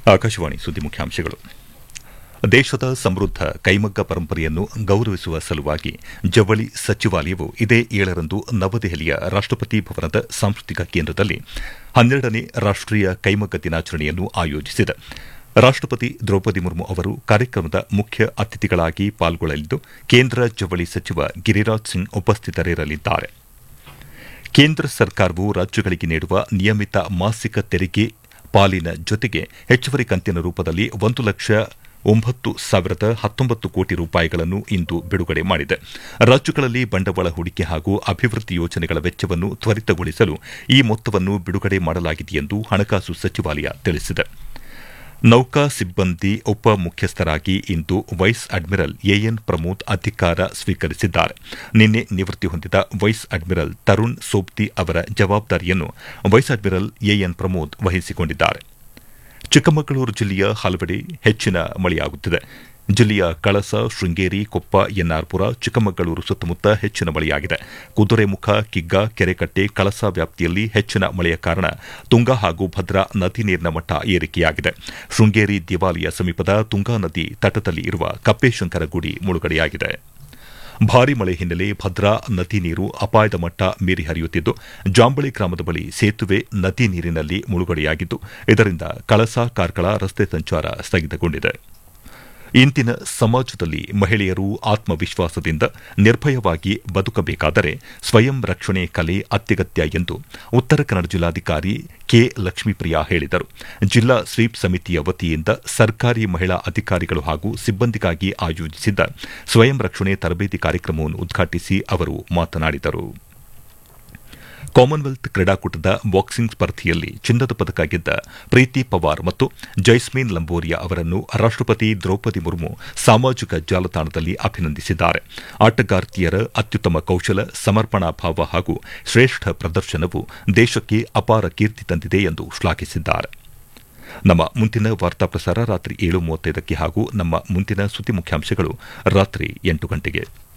ಆಕಾಶವಾಣಿ ಸುದ್ದಿ ಮುಖ್ಯಾಂಶಗಳು ದೇಶದ ಸಮೃದ್ಧ ಕೈಮಗ್ಗ ಪರಂಪರೆಯನ್ನು ಗೌರವಿಸುವ ಸಲುವಾಗಿ ಜವಳಿ ಸಚಿವಾಲಯವು ಇದೇ ಏಳರಂದು ನವದೆಹಲಿಯ ರಾಷ್ಟಪತಿ ಭವನದ ಸಾಂಸ್ಕೃತಿಕ ಕೇಂದ್ರದಲ್ಲಿ ಹನ್ನೆರಡನೇ ರಾಷ್ಟೀಯ ಕೈಮಗ್ಗ ದಿನಾಚರಣೆಯನ್ನು ಆಯೋಜಿಸಿದೆ ರಾಷ್ಟಪತಿ ದ್ರೌಪದಿ ಮುರ್ಮು ಅವರು ಕಾರ್ಯಕ್ರಮದ ಮುಖ್ಯ ಅತಿಥಿಗಳಾಗಿ ಪಾಲ್ಗೊಳ್ಳಲಿದ್ದು ಕೇಂದ್ರ ಜವಳಿ ಸಚಿವ ಗಿರಿರಾಜ್ ಸಿಂಗ್ ಉಪಸ್ಥಿತರಿರಲಿದ್ದಾರೆ ಕೇಂದ್ರ ಸರ್ಕಾರವು ರಾಜ್ಯಗಳಿಗೆ ನೀಡುವ ನಿಯಮಿತ ಮಾಸಿಕ ತೆರಿಗೆ ಪಾಲಿನ ಜೊತೆಗೆ ಹೆಚ್ಚುವರಿ ಕಂತಿನ ರೂಪದಲ್ಲಿ ಒಂದು ಲಕ್ಷ ಒಂಬತ್ತು ಸಾವಿರದ ಹತ್ತೊಂಬತ್ತು ಕೋಟಿ ರೂಪಾಯಿಗಳನ್ನು ಇಂದು ಬಿಡುಗಡೆ ಮಾಡಿದೆ ರಾಜ್ಯಗಳಲ್ಲಿ ಬಂಡವಾಳ ಹೂಡಿಕೆ ಹಾಗೂ ಅಭಿವೃದ್ಧಿ ಯೋಜನೆಗಳ ವೆಚ್ಚವನ್ನು ತ್ವರಿತಗೊಳಿಸಲು ಈ ಮೊತ್ತವನ್ನು ಬಿಡುಗಡೆ ಮಾಡಲಾಗಿದೆ ಎಂದು ಹಣಕಾಸು ಸಚಿವಾಲಯ ತಿಳಿಸಿದೆ ನೌಕಾ ಸಿಬ್ಬಂದಿ ಉಪ ಮುಖ್ಯಸ್ಥರಾಗಿ ಇಂದು ವೈಸ್ ಅಡ್ಮಿರಲ್ ಎಎನ್ ಪ್ರಮೋದ್ ಅಧಿಕಾರ ಸ್ವೀಕರಿಸಿದ್ದಾರೆ ನಿನ್ನೆ ನಿವೃತ್ತಿ ಹೊಂದಿದ ವೈಸ್ ಅಡ್ಮಿರಲ್ ತರುಣ್ ಸೋಬ್ತಿ ಅವರ ಜವಾಬ್ದಾರಿಯನ್ನು ವೈಸ್ ಅಡ್ಮಿರಲ್ ಎಎನ್ ಪ್ರಮೋದ್ ವಹಿಸಿಕೊಂಡಿದ್ದಾರೆ ಚಿಕ್ಕಮಗಳೂರು ಜಿಲ್ಲೆಯ ಹಲವೆಡೆ ಹೆಚ್ಚಿನ ಮಳೆಯಾಗುತ್ತಿದೆ ಜಿಲ್ಲೆಯ ಕಳಸ ಶೃಂಗೇರಿ ಕೊಪ್ಪ ಎನ್ಆರ್ಪುರ ಚಿಕ್ಕಮಗಳೂರು ಸುತ್ತಮುತ್ತ ಹೆಚ್ಚಿನ ಮಳೆಯಾಗಿದೆ ಕುದುರೆಮುಖ ಕಿಗ್ಗ ಕೆರೆಕಟ್ಟೆ ಕಳಸ ವ್ಯಾಪ್ತಿಯಲ್ಲಿ ಹೆಚ್ಚಿನ ಮಳೆಯ ಕಾರಣ ತುಂಗಾ ಹಾಗೂ ಭದ್ರಾ ನದಿ ನೀರಿನ ಮಟ್ಟ ಏರಿಕೆಯಾಗಿದೆ ಶೃಂಗೇರಿ ದೇವಾಲಯ ಸಮೀಪದ ತುಂಗಾ ನದಿ ತಟದಲ್ಲಿ ಇರುವ ಕಪ್ಪೇಶಂಕರ ಗುಡಿ ಮುಳುಗಡೆಯಾಗಿದೆ ಭಾರಿ ಮಳೆ ಹಿನ್ನೆಲೆ ಭದ್ರಾ ನದಿ ನೀರು ಅಪಾಯದ ಮಟ್ಟ ಮೀರಿ ಹರಿಯುತ್ತಿದ್ದು ಜಾಂಬಳಿ ಗ್ರಾಮದ ಬಳಿ ಸೇತುವೆ ನದಿ ನೀರಿನಲ್ಲಿ ಮುಳುಗಡೆಯಾಗಿದ್ದು ಇದರಿಂದ ಕಳಸ ಕಾರ್ಕಳ ರಸ್ತೆ ಸಂಚಾರ ಸ್ಥಗಿತಗೊಂಡಿದೆ ಇಂದಿನ ಸಮಾಜದಲ್ಲಿ ಮಹಿಳೆಯರು ಆತ್ಮವಿಶ್ವಾಸದಿಂದ ನಿರ್ಭಯವಾಗಿ ಬದುಕಬೇಕಾದರೆ ಸ್ವಯಂ ರಕ್ಷಣೆ ಕಲೆ ಅತ್ಯಗತ್ಯ ಎಂದು ಉತ್ತರ ಕನ್ನಡ ಜಿಲ್ಲಾಧಿಕಾರಿ ಕೆ ಲಕ್ಷ್ಮೀಪ್ರಿಯಾ ಹೇಳಿದರು ಜಿಲ್ಲಾ ಸ್ವೀಪ್ ಸಮಿತಿಯ ವತಿಯಿಂದ ಸರ್ಕಾರಿ ಮಹಿಳಾ ಅಧಿಕಾರಿಗಳು ಹಾಗೂ ಸಿಬ್ಬಂದಿಗಾಗಿ ಆಯೋಜಿಸಿದ್ದ ಸ್ವಯಂ ರಕ್ಷಣೆ ತರಬೇತಿ ಕಾರ್ಯಕ್ರಮವನ್ನು ಉದ್ಘಾಟಿಸಿ ಅವರು ಮಾತನಾಡಿದರು ಕಾಮನ್ವೆಲ್ತ್ ಕ್ರೀಡಾಕೂಟದ ಬಾಕ್ಸಿಂಗ್ ಸ್ಪರ್ಧೆಯಲ್ಲಿ ಚಿನ್ನದ ಪದಕ ಗೆದ್ದ ಪ್ರೀತಿ ಪವಾರ್ ಮತ್ತು ಜೈಸ್ಮೀನ್ ಲಂಬೋರಿಯಾ ಅವರನ್ನು ರಾಷ್ಟಪತಿ ದ್ರೌಪದಿ ಮುರ್ಮು ಸಾಮಾಜಿಕ ಜಾಲತಾಣದಲ್ಲಿ ಅಭಿನಂದಿಸಿದ್ದಾರೆ ಆಟಗಾರ್ತಿಯರ ಅತ್ಯುತ್ತಮ ಕೌಶಲ ಸಮರ್ಪಣಾ ಭಾವ ಹಾಗೂ ಶ್ರೇಷ್ಠ ಪ್ರದರ್ಶನವು ದೇಶಕ್ಕೆ ಅಪಾರ ಕೀರ್ತಿ ತಂದಿದೆ ಎಂದು ಶ್ಲಾಘಿಸಿದ್ದಾರೆ ನಮ್ಮ ಮುಂದಿನ ವಾರ್ತಾ ಪ್ರಸಾರ ರಾತ್ರಿ ಏಳು ಮೂವತ್ತೈದಕ್ಕೆ ಹಾಗೂ ನಮ್ಮ ಮುಂದಿನ ಸುದ್ದಿ ಮುಖ್ಯಾಂಶಗಳು ರಾತ್ರಿ ಎಂಟು ಗಂಟೆಗೆ